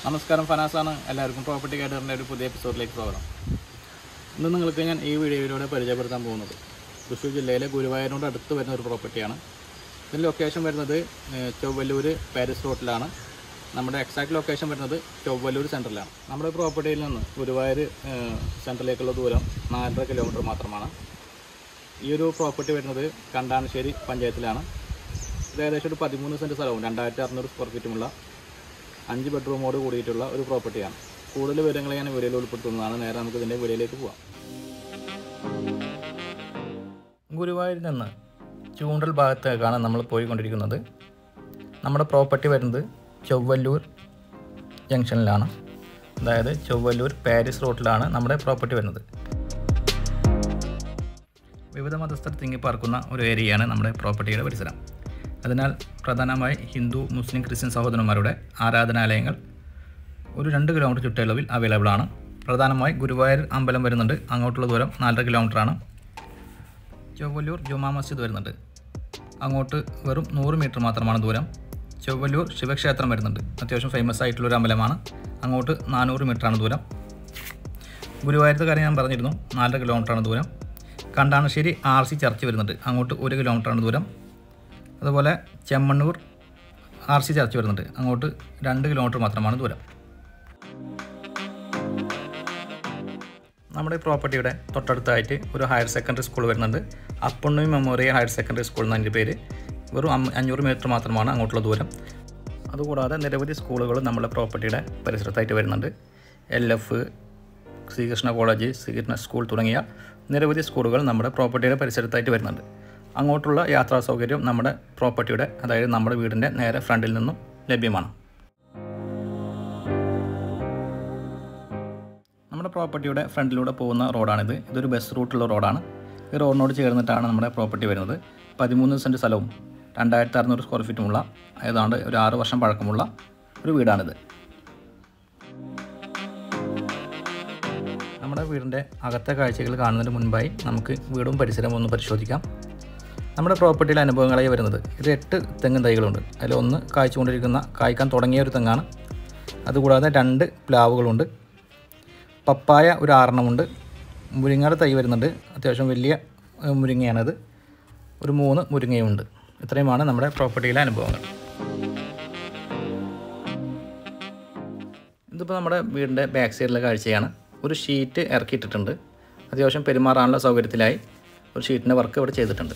നമസ്കാരം ഫനാസാണ് എല്ലാവർക്കും പ്രോപ്പർട്ടി ഗൈഡറിൻ്റെ ഒരു പുതിയ എപ്പിസോഡിലേക്ക് സ്വാഗതം ഇന്ന് നിങ്ങൾക്ക് ഞാൻ ഈ വീഡിയോയിലൂടെ പരിചയപ്പെടുത്താൻ പോകുന്നത് തൃശ്ശൂർ ജില്ലയിലെ ഗുരുവായൂരിനോട് അടുത്ത് വരുന്ന ഒരു പ്രോപ്പർട്ടിയാണ് ഇതിൻ്റെ ലൊക്കേഷൻ വരുന്നത് ഏഹ്, ചൊവ്വല്ലൂർ പാരീസ് റോട്ടിലാണ് നമ്മുടെ എക്സാക്ട് ലൊക്കേഷൻ വരുന്നത് ചൊവ്വല്ലൂർ സെൻറ്ററിലാണ് നമ്മുടെ പ്രോപ്പർട്ടിയിൽ നിന്ന് ഗുരുവായൂർ ഏഹ്, സെൻറ്ററിലേക്കുള്ള ദൂരം നാലര കിലോമീറ്റർ മാത്രമാണ് ഈ ഒരു പ്രോപ്പർട്ടി വരുന്നത് കണ്ടാനശ്ശേരി പഞ്ചായത്തിലാണ് ഇത് ഏകദേശം ഒരു പതിമൂന്ന് സെൻറ്റ് സ്ഥലവും രണ്ടായിരത്തി അറുന്നൂറ് സ്ക്വയർ ഫീറ്റുമുള്ള അഞ്ച് ബെഡ്റൂമോട് കൂടിയിട്ടുള്ള ഒരു പ്രോപ്പർട്ടിയാണ് കൂടുതൽ വിവരങ്ങൾ ഞാൻ വീഡിയോയിൽ ഉൾപ്പെടുത്തുന്നതാണ് നേരെ നമുക്ക് ഇതിൻ്റെ വീഡിയോയിലേക്ക് പോവാം ഗുരുവായൂരിൽ നിന്ന് ചൂണ്ടൽ ഭാഗത്തേക്കാണ് നമ്മൾ പോയിക്കൊണ്ടിരിക്കുന്നത് നമ്മുടെ പ്രോപ്പർട്ടി വരുന്നത് ചൊവ്വല്ലൂർ ജംഗ്ഷനിലാണ് അതായത് ചൊവ്വല്ലൂർ പാരീസ് റോഡിലാണ് നമ്മുടെ പ്രോപ്പർട്ടി വരുന്നത് വിവിധ മതസ്ഥർ തിങ്ങിപ്പാർക്കുന്ന ഒരു ഏരിയയാണ് നമ്മുടെ പ്രോപ്പർട്ടിയുടെ പരിസരം അതിനാൽ പ്രധാനമായി ഹിന്ദു മുസ്ലിം ക്രിസ്ത്യൻ സഹോദരന്മാരുടെ ആരാധനാലയങ്ങൾ ഒരു രണ്ട് കിലോമീറ്റർ ചുറ്റളവിൽ അവൈലബിൾ ആണ് പ്രധാനമായി ഗുരുവായൂർ അമ്പലം വരുന്നുണ്ട് അങ്ങോട്ടുള്ള ദൂരം നാലര കിലോമീറ്ററാണ് ചൊവ്വല്ലൂർ ജുമാ മസ്ജിദ് വരുന്നുണ്ട് അങ്ങോട്ട് വെറും നൂറ് മീറ്റർ മാത്രമാണ് ദൂരം ചൊവ്വല്ലൂർ ശിവക്ഷേത്രം വരുന്നുണ്ട് അത്യാവശ്യം ഫേമസ് ആയിട്ടുള്ള ഒരു അമ്പലമാണ് അങ്ങോട്ട് നാനൂറ് മീറ്ററാണ് ദൂരം ഗുരുവായൂരത്തെ കാര്യം ഞാൻ പറഞ്ഞിരുന്നു നാലര കിലോമീറ്ററാണ് ദൂരം കണ്ടാണശ്ശേരി ആർ സി ചർച്ച് വരുന്നുണ്ട് അങ്ങോട്ട് ഒരു കിലോമീറ്ററാണ് ദൂരം അതുപോലെ ചെമ്മണ്ണൂർ ആർ സി ചർച്ച് വരുന്നുണ്ട് അങ്ങോട്ട് രണ്ട് കിലോമീറ്റർ മാത്രമാണ് ദൂരം നമ്മുടെ ഈ പ്രോപ്പർട്ടിയുടെ തൊട്ടടുത്തായിട്ട് ഒരു ഹയർ സെക്കൻഡറി സ്കൂൾ വരുന്നുണ്ട് Appanni memorial higher secondary school എന്നതിൻ്റെ പേര് വെറും അം- അഞ്ഞൂറ് മീറ്റർ മാത്രമാണ് അങ്ങോട്ടുള്ള ദൂരം അതുകൂടാതെ നിരവധി സ്കൂളുകൾ നമ്മുടെ പ്രോപ്പർട്ടിയുടെ പരിസരത്തായിട്ട് വരുന്നുണ്ട് L F Sreekrishna college Sreekrishna school തുടങ്ങിയ നിരവധി സ്കൂളുകൾ നമ്മുടെ പ്രോപ്പർട്ടിയുടെ പരിസരത്തായിട്ട് വരുന്നുണ്ട് അങ്ങോട്ടുള്ള യാത്രാ സൗകര്യം നമ്മുടെ പ്രോപ്പർട്ടിയുടെ അതായത് നമ്മുടെ വീടിൻ്റെ നേരെ ഫ്രണ്ടിൽ നിന്നും ലഭ്യമാണ് നമ്മുടെ പ്രോപ്പർട്ടിയുടെ ഫ്രണ്ടിലൂടെ പോകുന്ന റോഡാണിത് ഇതൊരു ബസ് റൂട്ടുള്ള റോഡാണ് ഈ റോഡിനോട് ചേർന്നിട്ടാണ് നമ്മുടെ പ്രോപ്പർട്ടി വരുന്നത് പതിമൂന്ന് സെൻറ്റ് സ്ഥലവും രണ്ടായിരത്തി അറുന്നൂറ് സ്ക്വയർ ഫീറ്റുമുള്ള ഏതാണ്ട് ഒരു ആറ് വർഷം പഴക്കമുള്ള ഒരു വീടാണിത് നമ്മുടെ വീടിൻ്റെ അകത്തെ കാഴ്ചകൾ കാണുന്നതിന് മുൻപായി നമുക്ക് വീടും പരിസരവും ഒന്ന് പരിശോധിക്കാം നമ്മുടെ പ്രോപ്പർട്ടിയിലെ അനുഭവങ്ങളായി വരുന്നത് ഇത് എട്ട് തെങ്ങും തൈകളുണ്ട് അതിൽ ഒന്ന് കായ്ച്ചുകൊണ്ടിരിക്കുന്ന കായ്ക്കാൻ തുടങ്ങിയ ഒരു തെങ്ങാണ് അതുകൂടാതെ രണ്ട് പ്ലാവുകളുണ്ട് പപ്പായ ഒരു ആറെണ്ണമുണ്ട് മുരിങ്ങയുടെ തൈ വരുന്നുണ്ട് അത്യാവശ്യം വലിയ ഏഹ്, മുരിങ്ങയാണത് ഒരു മൂന്ന് മുരിങ്ങയുമുണ്ട് ഇത്രയുമാണ് നമ്മുടെ പ്രോപ്പർട്ടിയിലെ അനുഭവങ്ങൾ ഇതിപ്പോൾ നമ്മുടെ വീടിൻ്റെ ബാക്ക് സൈഡിലെ കാഴ്ചയാണ് ഒരു ഷീറ്റ് ഇറക്കിയിട്ടിട്ടുണ്ട് അത്യാവശ്യം പെരുമാറാനുള്ള സൗകര്യത്തിലായി ഒരു ഷീറ്റിൻ്റെ വർക്ക് ഇവിടെ ചെയ്തിട്ടുണ്ട്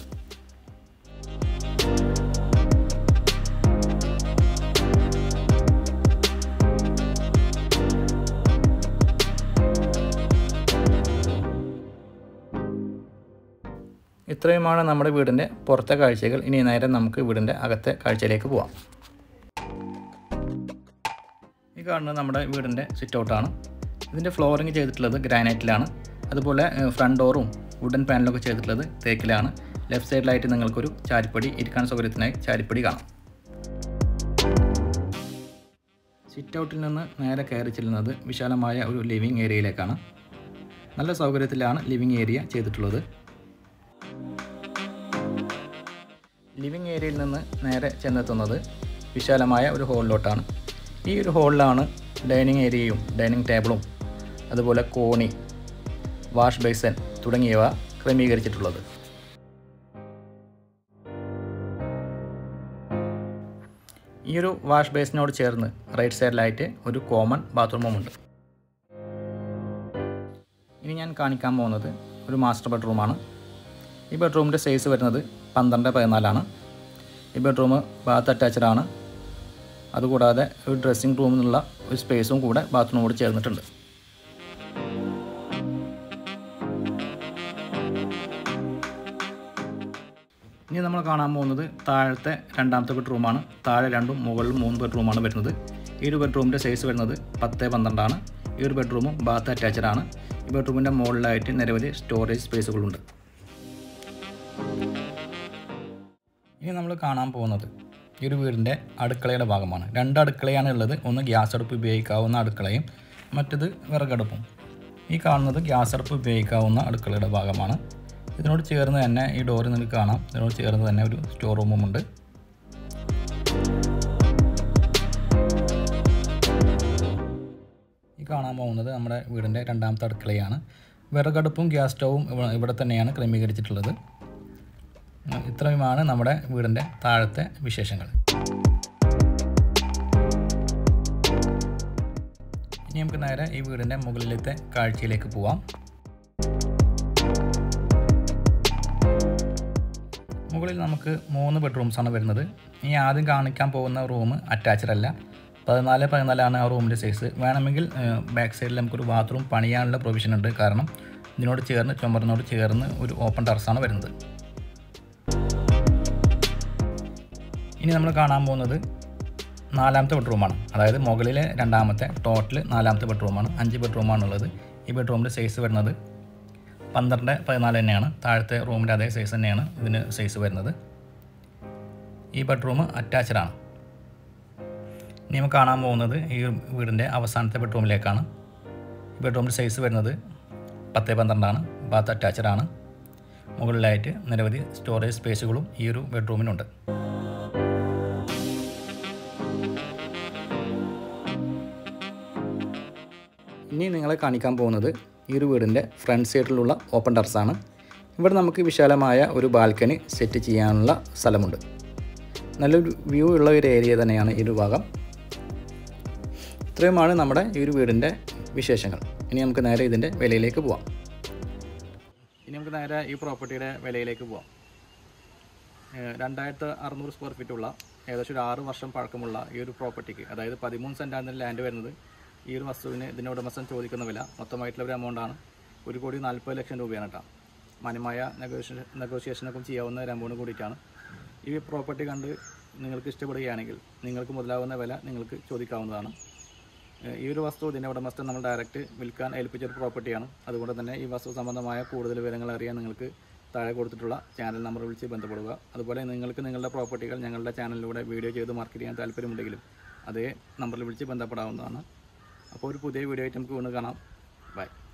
ഇത്രയുമാണ് നമ്മുടെ വീടിൻ്റെ പുറത്തെ കാഴ്ചകൾ ഇനി നേരെ നമുക്ക് വീടിൻ്റെ അകത്തെ കാഴ്ചയിലേക്ക് പോവാം ഈ കാണുന്നത് നമ്മുടെ വീടിൻ്റെ സിറ്റ് ഔട്ടാണ് ഇതിൻ്റെ ഫ്ലോറിങ് ചെയ്തിട്ടുള്ളത് ഗ്രാനൈറ്റിലാണ് അതുപോലെ ഫ്രണ്ട് ഡോറും വുഡൻ പാനലൊക്കെ ചെയ്തിട്ടുള്ളത് തേക്കിലാണ് ലെഫ്റ്റ് സൈഡിലായിട്ട് നിങ്ങൾക്കൊരു ചാരിപ്പടി ഇരിക്കാൻ സൗകര്യത്തിനായി ചാരിപ്പടി കാണാം സിറ്റ് ഔട്ടിൽ നിന്ന് നേരെ കയറി ചെല്ലുന്നത് വിശാലമായ ഒരു ലിവിങ് ഏരിയയിലേക്കാണ് നല്ല സൗകര്യത്തിലാണ് ലിവിങ് ഏരിയ ചെയ്തിട്ടുള്ളത് ലിവിങ് ഏരിയയിൽ നിന്ന് നേരെ ചെന്നെത്തുന്നത് വിശാലമായ ഒരു ഹോളിലോട്ടാണ് ഈ ഒരു ഹോളിലാണ് ഡൈനിങ് ഏരിയയും ഡൈനിങ് ടേബിളും അതുപോലെ കോണി വാഷ് ബേസൻ തുടങ്ങിയവ ക്രമീകരിച്ചിട്ടുള്ളത് ഈ ഒരു വാഷ് ബേസിനോട് ചേർന്ന് റൈറ്റ് സൈഡിലായിട്ട് ഒരു കോമൺ ബാത്റൂമുമുണ്ട് ഇനി ഞാൻ കാണിക്കാൻ പോകുന്നത് ഒരു മാസ്റ്റർ ബെഡ്റൂമാണ് ഈ ബെഡ്റൂമിൻ്റെ സൈസ് വരുന്നത് പന്ത്രണ്ട് പതിനാലാണ് ഈ ബെഡ്റൂം ബാത്ത് അറ്റാച്ച്ഡ് ആണ് അതുകൂടാതെ ഒരു ഡ്രസ്സിംഗ് റൂമിനുള്ള ഒരു സ്പേസും കൂടെ ബാത്റൂമോട് ചേർന്നിട്ടുണ്ട് ഇനി നമ്മൾ കാണാൻ പോകുന്നത് താഴത്തെ രണ്ടാമത്തെ ബെഡ്റൂമാണ് താഴെ രണ്ടും മുകളിൽ മൂന്ന് ബെഡ്റൂമാണ് വരുന്നത് ഈ ഒരു ബെഡ്റൂമിൻ്റെ സൈസ് വരുന്നത് പത്ത് പന്ത്രണ്ടാണ് ഈ ഒരു ബെഡ്റൂമും ബാത്ത് അറ്റാച്ച്ഡ് ആണ് ഈ ബെഡ്റൂമിൻ്റെ മുകളിലായിട്ട് നിരവധി സ്റ്റോറേജ് സ്പേസുകളുണ്ട് ഇനി നമ്മൾ കാണാൻ പോകുന്നത് ഈ ഒരു വീടിൻ്റെ അടുക്കളയുടെ ഭാഗമാണ് രണ്ട് അടുക്കളയാണ് ഉള്ളത് ഒന്ന് ഗ്യാസ് അടുപ്പ് ഉപയോഗിക്കാവുന്ന അടുക്കളയും മറ്റത് വിറകടുപ്പും ഈ കാണുന്നത് ഗ്യാസ് അടുപ്പ് ഉപയോഗിക്കാവുന്ന അടുക്കളയുടെ ഭാഗമാണ് ഇതിനോട് ചേർന്ന് തന്നെ ഈ ഡോറിൽ നിങ്ങൾക്ക് കാണാം ഇതിനോട് ചേർന്ന് തന്നെ ഒരു സ്റ്റോർ റൂമും ഉണ്ട് ഈ കാണാൻ പോകുന്നത് നമ്മുടെ വീടിൻ്റെ രണ്ടാമത്തെ അടുക്കളയാണ് വിറകടുപ്പും ഗ്യാസ് സ്റ്റൗവും ഇവ- ഇവിടെ തന്നെയാണ് ക്രമീകരിച്ചിട്ടുള്ളത് ഉം, ഇത്രയുമാണ് നമ്മുടെ വീടിൻ്റെ താഴത്തെ വിശേഷങ്ങൾ ഇനി നമുക്ക് നേരെ ഈ വീടിൻ്റെ മുകളിലത്തെ കാഴ്ചയിലേക്ക് പോവാം മുകളിൽ നമുക്ക് മൂന്ന് ബെഡ്റൂംസാണ് വരുന്നത് ഇനി ആദ്യം കാണിക്കാൻ പോകുന്ന റൂം അറ്റാച്ച്ഡ് അല്ല പതിനാല് പതിനാലാണ് ആ റൂമിൻ്റെ സൈസ് വേണമെങ്കിൽ ബാക്ക് സൈഡിൽ നമുക്കൊരു ബാത്റൂം പണിയാനുള്ള പ്രൊവിഷൻ ഉണ്ട് കാരണം ഇതിനോട് ചേർന്ന് ചുമരിനോട് ചേർന്ന് ഒരു ഓപ്പൺ ടെറസാണ് വരുന്നത് ഇനി നമ്മൾ കാണാൻ പോകുന്നത് നാലാമത്തെ ബെഡ്റൂമാണ് അതായത് മുകളിലെ രണ്ടാമത്തെ ടോട്ടൽ നാലാമത്തെ ബെഡ്റൂമാണ് അഞ്ച് ബെഡ്റൂമാണുള്ളത് ഈ ബെഡ്റൂമിൻ്റെ സൈസ് വരുന്നത് പന്ത്രണ്ട് പതിനാല് തന്നെയാണ് താഴത്തെ റൂമിൻ്റെ അതേ സൈസ് തന്നെയാണ് ഇതിന് സൈസ് വരുന്നത് ഈ ബെഡ്റൂം അറ്റാച്ച്ഡ് ആണ് ഇനി നമുക്ക് കാണാൻ പോകുന്നത് ഈ വീടിൻ്റെ അവസാനത്തെ ബെഡ്റൂമിലേക്കാണ് ഈ ബെഡ്റൂമിൻ്റെ സൈസ് വരുന്നത് പത്ത് പന്ത്രണ്ടാണ് ബാത്ത് അറ്റാച്ച്ഡ് ആണ് മുകളിലായിട്ട് നിരവധി സ്റ്റോറേജ് സ്പേസുകളും ഈ ഒരു ബെഡ്റൂമിനുണ്ട് ഇനി നിങ്ങളെ കാണിക്കാൻ പോകുന്നത് ഈ ഒരു വീടിൻ്റെ ഫ്രണ്ട് സൈഡിലുള്ള ഓപ്പൺ ടെറസാണ് ഇവിടെ നമുക്ക് വിശാലമായ ഒരു ബാൽക്കണി സെറ്റ് ചെയ്യാനുള്ള സ്ഥലമുണ്ട് നല്ലൊരു വ്യൂ ഉള്ള ഒരു ഏരിയ തന്നെയാണ് ഈ ഒരു ഭാഗം ഇത്രയുമാണ് നമ്മുടെ ഈ ഒരു വീടിൻ്റെ വിശേഷങ്ങൾ ഇനി നമുക്ക് നേരെ ഇതിൻ്റെ വിലയിലേക്ക് പോവാം ഇനി നമുക്ക് നേരെ ഈ പ്രോപ്പർട്ടിയുടെ വിലയിലേക്ക് പോവാം രണ്ടായിരത്തി അറുന്നൂറ് സ്ക്വയർ ഫീറ്റ് ഉള്ള ഏകദേശം ഒരു ആറ് വർഷം പഴക്കമുള്ള ഈ ഒരു പ്രോപ്പർട്ടിക്ക് അതായത് പതിമൂന്ന് സെൻറ്റാണ് ലാൻഡ് വരുന്നത് ഈ ഒരു വസ്തുവിന് ഇതിൻ്റെ ഉടമസ്ഥൻ ചോദിക്കുന്ന വില മൊത്തമായിട്ടുള്ള ഒരു എമൗണ്ടാണ് ഒരു കോടി നാൽപ്പത് ലക്ഷം രൂപയാണ് കേട്ടോ മാന്യമായ നെഗോഷിയേഷൻ നെഗോഷിയേഷനൊക്കെ ചെയ്യാവുന്ന ഒരു എമൗണ്ട് കൂടിയിട്ടാണ് ഈ പ്രോപ്പർട്ടി കണ്ട് നിങ്ങൾക്ക് ഇഷ്ടപ്പെടുകയാണെങ്കിൽ നിങ്ങൾക്ക് മുതലാവുന്ന വില നിങ്ങൾക്ക് ചോദിക്കാവുന്നതാണ് ഏഹ് ഈ ഒരു വസ്തു ഇതിൻ്റെ ഉടമസ്ഥൻ നമ്മൾ ഡയറക്റ്റ് വിൽക്കാൻ ഏൽപ്പിച്ച ഒരു പ്രോപ്പർട്ടിയാണ് അതുകൊണ്ട് തന്നെ ഈ വസ്തു സംബന്ധമായ കൂടുതൽ വിവരങ്ങൾ അറിയാൻ നിങ്ങൾക്ക് താഴെ കൊടുത്തിട്ടുള്ള ചാനൽ നമ്പർ വിളിച്ച് ബന്ധപ്പെടുക അതുപോലെ നിങ്ങൾക്ക് നിങ്ങളുടെ പ്രോപ്പർട്ടികൾ ഞങ്ങളുടെ ചാനലിലൂടെ വീഡിയോ ചെയ്ത് മാർക്കറ്റ് ചെയ്യാൻ താല്പര്യമുണ്ടെങ്കിലും അതേ നമ്പറിൽ വിളിച്ച് ബന്ധപ്പെടാവുന്നതാണ് അപ്പോൾ ഒരു പുതിയ വീഡിയോ ആയിട്ട് നമുക്ക് വീണ്ടും കാണാം ബൈ